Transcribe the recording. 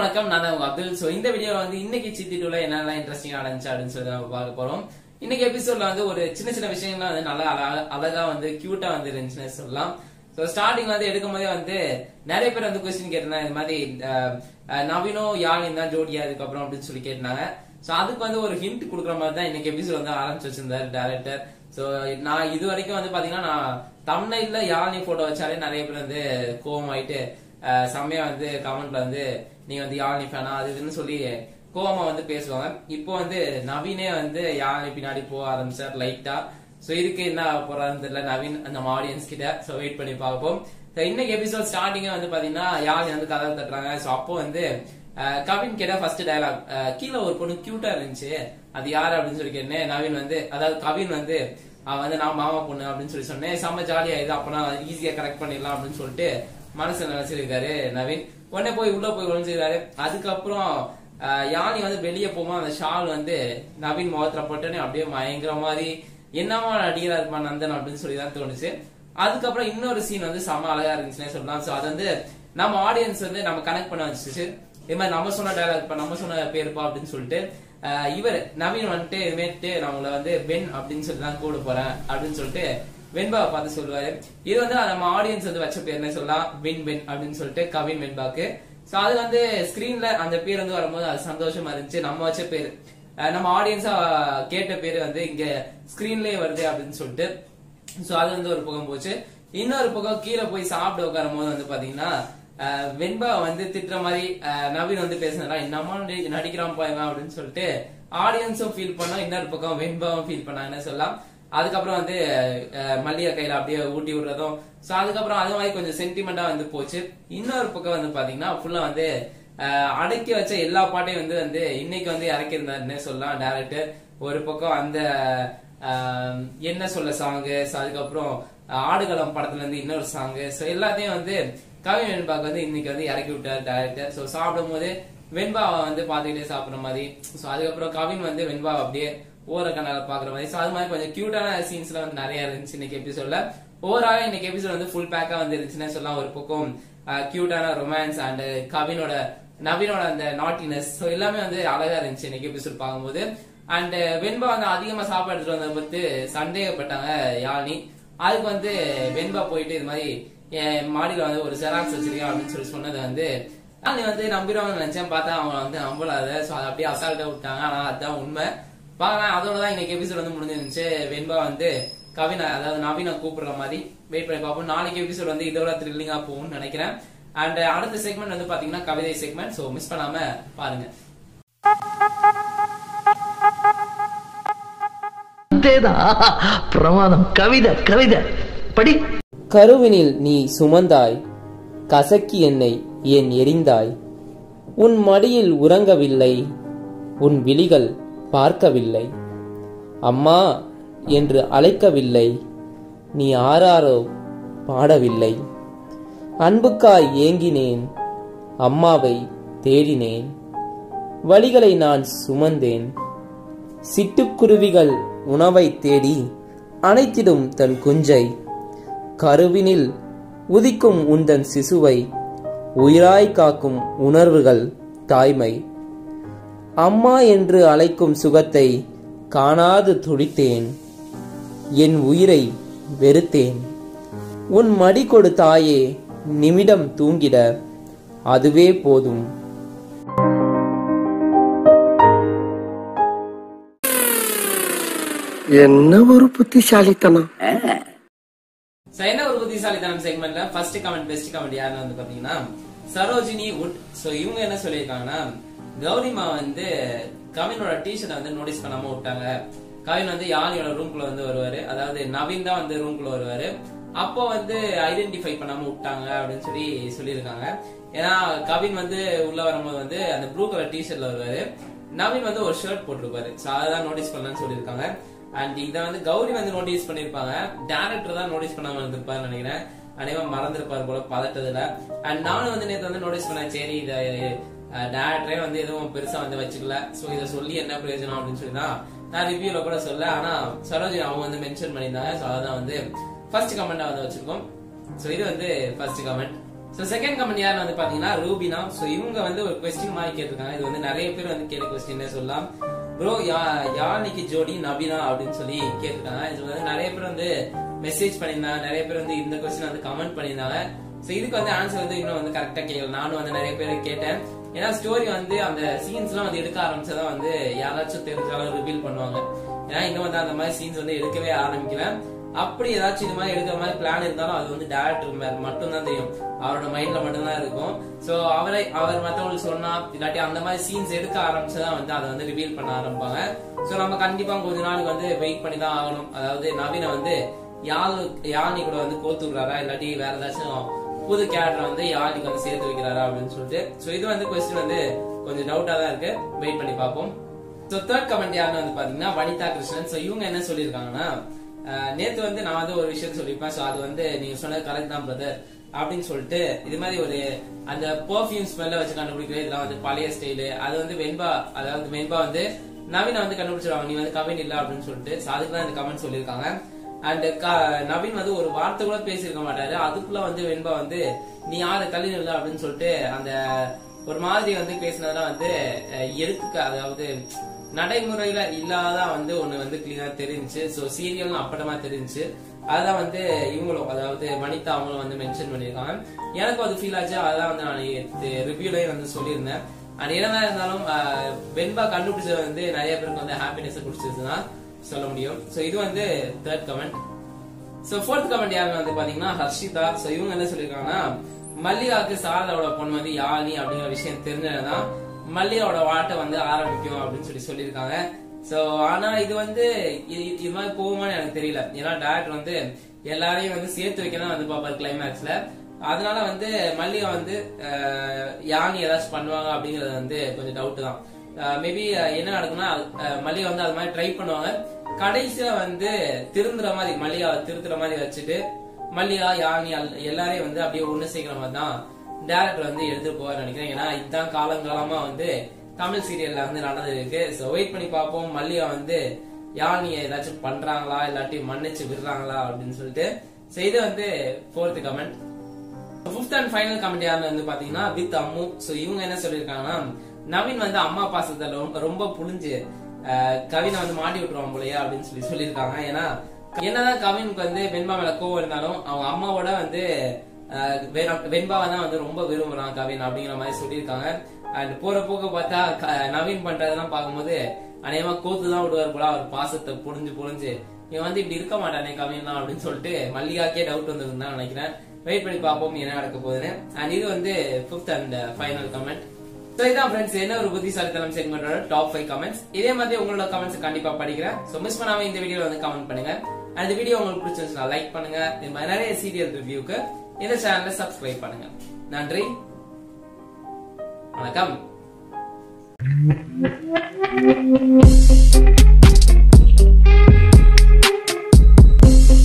வணக்கம் நான் தான் உங்க அப்துல் சோ இந்த வீடியோல வந்து இன்னைக்கு சித்தி டூல என்னெல்லாம் இன்ட்ரெஸ்டிங் நடந்துச்சு அப்படின்னு சொல்லி நம்ம பார்க்க போறோம் இன்னைக்கு எபிசோட்ல வந்து ஒரு சின்ன சின்ன விஷயங்கள்லாம் வந்து நல்லா அழகா- அழகா வந்து கியூட்டா வந்து இருந்துச்சுன்னு சொல்லலாம் சோ ஸ்டார்டிங் வந்து எடுக்கும் போதே வந்து நிறைய பேர் வந்து கொஸ்டின் கேட்டிருந்தாங்க இந்த மாதிரி அஹ், அஹ், நவீனும் யாழின் தான் ஜோடியா அதுக்கப்புறம் அப்படின்னு சொல்லி கேட்டிருந்தாங்க சோ அதுக்கு வந்து ஒரு ஹிண்ட் கொடுக்குற மாதிரி தான் இன்னைக்கு எபிசோட் வந்து ஆரம்பிச்சு வச்சிருந்தாரு டேரக்டர் சோ நான் இது வரைக்கும் வந்து பாத்தீங்கன்னா நான் தமிழ்ல யாழினி போட்டோ வச்சாலே நிறைய பேர் வந்து கோவம் ஆயிட்டு அஹ், செம்மையா வந்து கமெண்ட்ல வந்து நீ வந்து யாழினி ஃபேனா அது இதுன்னு சொல்லி கோவமா வந்து பேசுவாங்க இப்போ வந்து நவீனே வந்து யாழினி பின்னாடி போக ஆரம்பிச்சார் லைட்டா சோ இதுக்கு என்ன போறாருன்னு தெரியல நவீன் நம்ம ஆடியன்ஸ் கிட்ட சோ வெயிட் பண்ணி பார்ப்போம் So, இன்னைக்கு எபிசோட் ஸ்டார்டிங்கே வந்து பாத்தீங்கன்னா யாழினி வந்து கதவை தட்டுறாங்க சோ அப்போ வந்து அஹ், கவின் கேட்டா ஃபர்ஸ்ட் டயலாக் கீழே ஒரு பொண்ணு கியூட்டா இருந்துச்சு அது யாரு அப்படின்னு சொல்லி கேட்டேன் நவீன் வந்து அதாவது கவின் வந்து அவன் வந்து நான் மாமா பொண்ணு அப்படின்னு சொல்லி சொன்னேன் செம்ம ஜாலியா இது அப்பனா ஈஸியா கரெக்ட் பண்ணிடலாம் அப்படின்னு சொல்லிட்டு மனசுல நினைச்சிருக்காரு நவீன் உடனே போய் உள்ள போய் ஒளிஞ்சிருக்காரு அதுக்கப்புறம் ஆஹ், யானி வந்து வெளியே போகும்போது அந்த ஷால் வந்து நவீன் முகத்துல போட்டோன்னே அப்படியே பயங்கர மாதிரி என்னமா நடிகரா இருப்பான் நந்தன் அப்படின்னு சொல்லி தான் தோணுச்சு அதுக்கப்புறம் இன்னொரு சீன் வந்து செம அழகா இருந்துச்சுன்னே சொல்லலாம் சோ அது வந்து நம்ம ஆடியன்ஸ் வந்து நம்ம கனெக்ட் பண்ண வச்சுச்சு இது மாதிரி நம்ம சொன்ன டயலாக் இப்ப நம்ம சொன்ன பேருப்பா அப்படின்னு சொல்லிட்டு ஆஹ், இவர் நவீன் வந்துட்டு இதுமேட்டு நான் உங்களை வந்து பென் அப்படின்னு சொல்லி தான் கூட போறேன் அப்படின்னு சொல்லிட்டு வெண்பாவை பார்த்து சொல்லுவாரு இது வந்து நம்ம ஆடியன்ஸ் வந்து வச்ச பேர் என்ன சொல்லலாம் வின் பென் அப்படின்னு சொல்லிட்டு கவின் வெண்பாக்கு சோ அது வந்து ஸ்கிரீன்ல அந்த பேர் வந்து வரும்போது அது சந்தோஷமா இருந்துச்சு நம்ம வச்ச பேர் அஹ் நம்ம ஆடியன்ஸா கேட்ட பேரு வந்து இங்க ஸ்கிரீன்லயே வருது அப்படின்னு சொல்லிட்டு சோ அது வந்து ஒரு பக்கம் போச்சு இன்னொரு பக்கம் கீழே போய் சாப்பிட உட்காரும் போது வந்து பாத்தீங்கன்னா அஹ் வெண்பா வந்து திட்டுற மாதிரி அஹ் நவீன் வந்து பேசினா என்னமா நடி- நடிக்கிறான் பாயவன் அப்படின்னு சொல்லிட்டு ஆடியன்ஸும் ஃபீல் பண்ணா இன்னொரு பக்கம் வெண்பாவும் ஃபீல் பண்ணாங்கன்னு சொல்லலாம் அதுக்கப்புறம் வந்து அஹ், மல்லிகை கையில அப்படியே ஊட்டி விடுறதும் சோ அதுக்கப்புறம் அது மாதிரி கொஞ்சம் சென்டிமெண்டா வந்து போச்சு இன்னொரு பக்கம் வந்து பாத்தீங்கன்னா ஃபுல்லா வந்து அஹ், அடக்கி வச்ச எல்லா பாட்டையும் வந்து வந்து இன்னைக்கு வந்து இறக்கியிருந்தாருன்னே சொல்லலாம் டேரக்டர் ஒரு பக்கம் அந்த அஹ், என்ன சொல்ல சாங்கு அதுக்கப்புறம் அஹ், ஆடுகளம் படத்துல இருந்து இன்னொரு சாங்கு சோ எல்லாத்தையும் வந்து கவி வெண்பாக்கு வந்து இன்னைக்கு வந்து இறக்கி விட்டார் டேரக்டர் சோ சாப்பிடும் போது வெண்பாவை வந்து பாத்துக்கிட்டே சாப்பிடுற மாதிரி சோ அதுக்கப்புறம் கவின் வந்து வெண்பாவை அப்படியே ஓர கண்ணால பாக்குற மாதிரி சோ அது மாதிரி கொஞ்சம் கியூட்டான சீன்ஸ்ல வந்து நிறைய இருந்துச்சு இன்னைக்கு எபிசோட்ல ஓவரால இன்னைக்கு எபிசோட் வந்து ஃபுல் பேக்கா வந்து இருந்துச்சுன்னு சொல்லலாம் ஒரு பக்கம் கியூட்டான ரொமான்ஸ் அண்ட் கவினோட நவீனோட அந்த நாட்டினஸ் ஸோ எல்லாமே வந்து அழகா இருந்துச்சு இன்னைக்கு எபிசோட் பார்க்கும்போது அண்ட் வெண்பா வந்து அதிகமா சாப்பாடு எடுத்துட்டு வந்ததை பத்தி சந்தேகப்பட்டாங்க யாழினி அதுக்கு வந்து வெண்பா போயிட்டு இது மாதிரி என் மாடியில வந்து ஒரு ஜெராக்ஸ் வச்சிருக்கேன் அப்படின்னு சொல்லி சொன்னது வந்து யாழினி வந்து நம்பிடுவாங்கன்னு நினைச்சேன் பார்த்தா அவங்க வந்து நம்பலாத ஸோ அதை அப்படியே அசால்ட்டா விட்டாங்க ஆனா அதுதான் உண்மை பார்க்கலாம் அதோட தான் இன்னைக்கு எபிசோட் வந்து முடிஞ்சிருந்துச்சு வெண்பா வந்து கவினா அதாவது நவீன கூப்பிடுற மாதிரி வெயிட் பண்ணி பார்ப்போம் நாளைக்கு எபிசோட் வந்து இதோட த்ரில்லிங்கா போகும்னு நினைக்கிறேன் அண்ட் அடுத்த செக்மெண்ட் வந்து பாத்தீங்கன்னா கவிதை செக்மெண்ட் சோ மிஸ் பண்ணாம பாருங்க அதேதான் பிரமாதம் கவிதை கவிதை படி கருவினில் நீ சுமந்தாய் கசக்கி என்னை ஏன் எரிந்தாய் உன் மடியில் உறங்கவில்லை உன் விழிகள் பார்க்கவில்லை அம்மா என்று அழைக்கவில்லை நீ ஆராரோ பாடவில்லை அன்புக்காய் ஏங்கினேன் அம்மாவை தேடினேன் வழிகளை நான் சுமந்தேன் சிட்டுக்குருவிகள் உணவை தேடி அணைத்திடும் தன் குஞ்சை கருவினில் உதிக்கும் உந்தன் சிசுவை உயிராய் காக்கும் உணர்வுகள் தாய்மை அம்மா என்று அழைக்கும் சுகத்தை காணாது துடித்தேன் என் உயிரை வெறுத்தேன் உன் மடி கொடு தாயே நிமிடம் தூங்கிட அதுவே போதும் என்ன ஒரு புத்திசாலித்தனம் So, என்ன ஒரு புத்திசாலித்தனம் செக்மெண்ட்ல ஃபர்ஸ்ட் கமெண்ட் பெஸ்ட் கமெண்ட் யாருன்னு வந்து பாத்தீங்கன்னா சரோஜினி உட் சோ இவங்க என்ன சொல்லியிருக்காங்கன்னா கௌரிமா வந்து கவினோட டிஷர்ட் வந்து நோட்டீஸ் பண்ணாம விட்டாங்க கவின் வந்து யாழியோட ரூம்குள்ள வந்து வருவாரு அதாவது நவீன் தான் வந்து ரூம்குள்ள வருவாரு அப்போ வந்து ஐடென்டிஃபை பண்ணாம விட்டாங்க அப்படின்னு சொல்லி சொல்லியிருக்காங்க ஏன்னா கவின் வந்து உள்ள வரும்போது வந்து அந்த ப்ளூ கலர் டிஷர்ட்ல வருவாரு நவீன் வந்து ஒரு ஷர்ட் போட்டிருப்பாரு சோ அதான் நோட்டீஸ் பண்ணலன்னு சொல்லியிருக்காங்க அண்ட் இதை வந்து கௌரி வந்து நோட்டீஸ் பண்ணிருப்பாங்க டேரக்டர் தான் நோட்டீஸ் பண்ணாம இருந்திருப்பாரு நினைக்கிறேன் அனைவரும் மறந்துருப்பாரு போல பதட்டதுல அண்ட் நானும் வந்து நேத்து வந்து நோட்டீஸ் பண்ணேன் சரி இத டேரக்டரே வந்து எதுவும் பெருசா வந்து வச்சுக்கல சோ இதை சொல்லி என்ன பிரயோஜனம் அப்படின்னு சொல்லி தான் நான் ரிவ்யூல கூட சொல்ல ஆனா சரோஜி அவங்க வந்து மென்ஷன் பண்ணியிருந்தாங்க சோ அதான் வந்து ஃபர்ஸ்ட் கமெண்டா வந்து வச்சிருக்கோம் சோ இது வந்து first comment so second comment யார் வந்து பாத்தீங்கன்னா ரூபினா சோ இவங்க வந்து ஒரு கொஸ்டின் மாதிரி கேட்டிருக்காங்க இது வந்து நிறைய பேர் வந்து கேட்ட கொஸ்டின் சொல்லலாம் ப்ரோ யா யானிக்கு ஜோடி நபினா அப்படின்னு சொல்லி கேட்டிருக்காங்க இது வந்து நிறைய பேர் வந்து மெசேஜ் பண்ணியிருந்தாங்க நிறைய பேர் வந்து இந்த கொஸ்டின் வந்து கமெண்ட் பண்ணியிருந்தாங்க சோ இதுக்கு வந்து ஆன்சர் வந்து இன்னும் வந்து கரெக்டா கேட்கல நானும் வந்து நிறைய பேர் கேட்டேன் ஏன்னா ஸ்டோரி வந்து அந்த சீன்ஸ் எல்லாம் வந்து எடுக்க ஆரம்பிச்சதான் வந்து யாராச்சும் தெரிஞ்சாலும் ரிவீல் பண்ணுவாங்க ஏன்னா இன்னும் வந்து அந்த மாதிரி சீன்ஸ் வந்து எடுக்கவே ஆரம்பிக்கல அப்படி ஏதாச்சும் இது மாதிரி எடுக்கிற மாதிரி பிளான் இருந்தாலும் அது வந்து டேரக்டர் மட்டும் தான் தெரியும் அவரோட மைண்ட்ல மட்டும் தான் இருக்கும் சோ அவரை அவர் மத்தவங்களுக்கு சொன்னா இல்லாட்டி அந்த மாதிரி சீன்ஸ் எடுக்க ஆரம்பிச்சதான் வந்து அதை வந்து ரிவீல் பண்ண ஆரம்பிப்பாங்க சோ நம்ம கண்டிப்பா கொஞ்ச நாளுக்கு வந்து வெயிட் பண்ணி தான் ஆகணும் அதாவது நவீன வந்து யாழ் யானி கூட வந்து கோத்து விடுறாரா இல்லாட்டி வேற ஏதாச்சும் புது கேரக்டர் வந்து யாருக்கு வந்து சேர்த்து வைக்கிறாரா அப்படின்னு சொல்லிட்டு சோ இது வந்து கொஸ்டின் வந்து கொஞ்சம் டவுட்டா தான் இருக்கு வெயிட் பண்ணி பார்ப்போம் சோ தேர்ட் கமெண்ட் யாருன்னு வந்து பாத்தீங்கன்னா வனிதா கிருஷ்ணன் சோ இவங்க என்ன சொல்லியிருக்காங்கன்னா அஹ், நேத்து வந்து நான் வந்து ஒரு விஷயம் சொல்லியிருப்பேன் சோ அது வந்து நீங்க சொன்னது கரெக்ட் தான் பிரதர் அப்படின்னு சொல்லிட்டு இது மாதிரி ஒரு அந்த பெர்ஃபியூம் ஸ்மெல்ல வச்சு கண்டுபிடிக்கிறது இதெல்லாம் வந்து பழைய ஸ்டைலு அது வந்து வெண்பா அதாவது வெண்பா வந்து நவீன வந்து கண்டுபிடிச்சிருவாங்க நீ வந்து கவின் இல்ல அப்படின்னு சொல்லிட்டு so அதுக்கு தான் இந்த கமெண்ட் சொல்லியிருக்காங்க அண்ட் நவீன் வந்து ஒரு வார்த்தை கூட பேசியிருக்க மாட்டாரு அதுக்குள்ள வந்து வெண்பா வந்து நீ யாரு தள்ளி நில்ல அப்படின்னு சொல்லிட்டு அந்த ஒரு மாதிரி வந்து பேசினதெல்லாம் வந்து அஹ், எதுக்கு அதாவது நடைமுறையில இல்லாத வந்து ஒண்ணு வந்து கிளீனா தெரிஞ்சுச்சு சோ சீரியல் அப்படமா தெரிஞ்சுச்சு அதான் வந்து இவங்களும் அதாவது வனிதா அவங்களும் வந்து மென்ஷன் பண்ணியிருக்காங்க எனக்கும் அது ஃபீல் ஆச்சு அதான் வந்து நான் ரிவ்யூலயே வந்து சொல்லியிருந்தேன் அது என்னதான் இருந்தாலும் அஹ், வெண்பா கண்டுபிடிச்சது வந்து நிறைய பேருக்கு வந்து ஹாப்பினஸ் குடிச்சதுதான் சொல்ல முடியும் சோ இது வந்து third comment so fourth comment யாருன்னு வந்து பாத்தீங்கன்னா ஹர்ஷிதா சோ இவங்க என்ன சொல்லிருக்காங்கன்னா மல்லிகாவுக்கு சாரதாவோட பொண்ணு வந்து யானி அப்படிங்கிற விஷயம் தெரிஞ்சதுதான் மல்லிகாவோட வாழ்க்கை வந்து ஆரம்பிக்கும் அப்படின்னு சொல்லி சொல்லியிருக்காங்க சோ ஆனா இது வந்து இது- இது மாதிரி போகுமான்னு எனக்கு தெரியல ஏன்னா டேரக்டர் வந்து எல்லாரையும் வந்து சேர்த்து வைக்க தான் வந்து பாப்பாரு கிளைமேக்ஸ்ல அதனால வந்து மல்லிகா வந்து அஹ், யானி ஏதாச்சும் பண்ணுவாங்க அப்படிங்கறது வந்து கொஞ்சம் டவுட் தான் மேபி என்ன நடக்கும்னா அஹ், மல்லிகா வந்து அது மாதிரி ட்ரை பண்ணுவாங்க கடைசியா வந்து திருந்துற மாதிரி மல்லிகா திருத்துற மாதிரி வச்சுட்டு மல்லிகா யானி அல்- எல்லாரையும் வந்து அப்படியே ஒண்ணு சேர்க்கிற மாதிரி தான் டேரக்டர் வந்து எடுத்து போவார் நினைக்கிறேன் ஏன்னா இதுதான் காலங்காலமா வந்து தமிழ் சீரியல்ல வந்து நடந்து இருக்கு சோ வெயிட் பண்ணி பார்ப்போம் மல்லிகா வந்து யானியை ஏதாச்சும் பண்றாங்களா இல்லாட்டி மன்னிச்சு விடுறாங்களா அப்படின்னு சொல்லிட்டு சோ இது வந்து fourth comment fifth and final comment யாருன்னு வந்து பாத்தீங்கன்னா வித் அம்மு சோ இவங்க என்ன சொல்லிருக்காங்கன்னா நவீன் வந்து அம்மா பாசத்தை ரொம்ப- ரொம்ப புளிஞ்சு அஹ், கவினை வந்து மாட்டி விட்டுருவான் போலயே அப்படின்னு சொல்லி சொல்லியிருக்காங்க ஏன்னா என்னதான் கவினுக்கு வந்து வெண்பா மேல கோவம் இருந்தாலும் அவங்க அம்மாவோட வந்து அஹ், வெ- வெண்பாவை தான் வந்து ரொம்ப விரும்புறான் கவின் அப்படிங்கிற மாதிரி சொல்லியிருக்காங்க அண்ட் போற போக்க பார்த்தா க- நவீன் பண்றதெல்லாம் பார்க்கும்போது அநேகமா கோத்து தான் விடுவார் போல அவர் பாசத்தை புரிஞ்சு புரிஞ்சு இவன் வந்து இப்படி இருக்க மாட்டானே கவின்லாம் அப்படின்னு சொல்லிட்டு மல்லிகாக்கே டவுட் வந்ததுன்னு தான் நினைக்கிறேன் வெயிட் பண்ணி பார்ப்போம் என்ன நடக்க போகுதுன்னு அண்ட் இது வந்து fifth and final comment so இதான் ஃப்ரெண்ட்ஸ் என்ன ஒரு புத்திசாலித்தனம் செக்மெண்டோட டாப் ஃபைவ் கமெண்ட்ஸ் இதே மாதிரி உங்களோட கமெண்ட்ஸ் கண்டிப்பா படிக்கிறேன் சோ மிஸ் பண்ணாம இந்த வீடியோ வந்து கமெண்ட் பண்ணுங்க and இந்த வீடியோ உங்களுக்கு பிடிச்சிருந்துச்சுன்னா லைக் பண்ணுங்க இந்த மாதிரி நிறைய சீரியல் ரிவ்யூக்கு இந்த சேனலை சப்ஸ்கிரைப் பண்ணுங்க நன்றி வணக்கம்